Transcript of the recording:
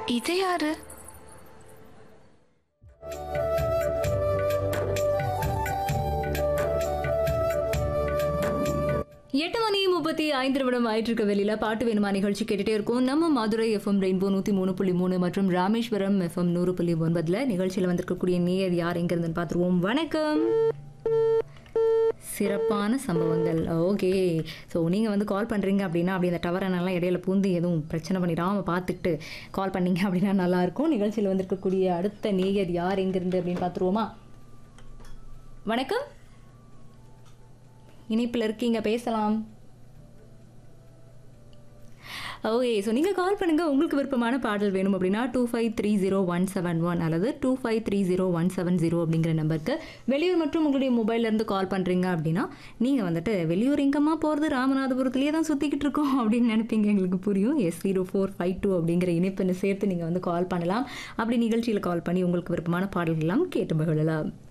இது யாரு எட்டு மணி முப்பத்தி ஐந்து நிமிடம் ஆயிட்டு இருக்க வெளியில பாட்டு வேணுமா நிகழ்ச்சி கேட்டுட்டே இருக்கும் நம்ம மதுரை எஃப்எம் ரெயின்போ நூத்தி மூணு புள்ளி மூணு மற்றும் ராமேஸ்வரம் எஃப்எம் நூறு புள்ளி ஒன்பதுல நிகழ்ச்சியில வந்திருக்கக்கூடிய நேயர் யார் எங்க இருந்துன்னு பார்த்துருவோம் வணக்கம் சிறப்பான சம்பவங்கள் ஓகே ஸோ நீங்கள் வந்து கால் பண்ணுறீங்க அப்படின்னா அப்படி அந்த டவரனெல்லாம் இடையில பூந்து எதுவும் பிரச்சனை பண்ணிடாமல் பார்த்துக்கிட்டு கால் பண்ணீங்க அப்படின்னா நல்லாயிருக்கும் நிகழ்ச்சியில் வந்திருக்கக்கூடிய அடுத்த நேயர் யார் எங்கேருந்து அப்படின்னு பார்த்துருவோமா வணக்கம் இணைப்பில் இருக்கீங்க பேசலாம் ஓகே ஸோ நீங்கள் கால் பண்ணுங்கள் உங்களுக்கு விருப்பமான பாடல் வேணும் அப்படின்னா two five three zero one seven one அல்லது two five three zero one seven zero அப்படிங்கிற நம்பருக்கு வெளியூர் மற்றும் உங்களுடைய மொபைல்லேருந்து கால் பண்ணுறீங்க அப்படின்னா நீங்கள் வந்துட்டு வெளியூர் எங்கம்மா போகிறது ராமநாதபுரத்துலேயே தான் சுற்றிக்கிட்டு இருக்கோம் அப்படின்னு நினைப்பீங்க எங்களுக்கு புரியும் yes zero four five two அப்படிங்கிற இணைப்பினை சேர்த்து நீங்கள் வந்து கால் பண்ணலாம் அப்படி நிகழ்ச்சியில் கால் பண்ணி உங்களுக்கு விருப்பமான பாடல்கள் எல்லாம் கேட்டு மகிழலாம்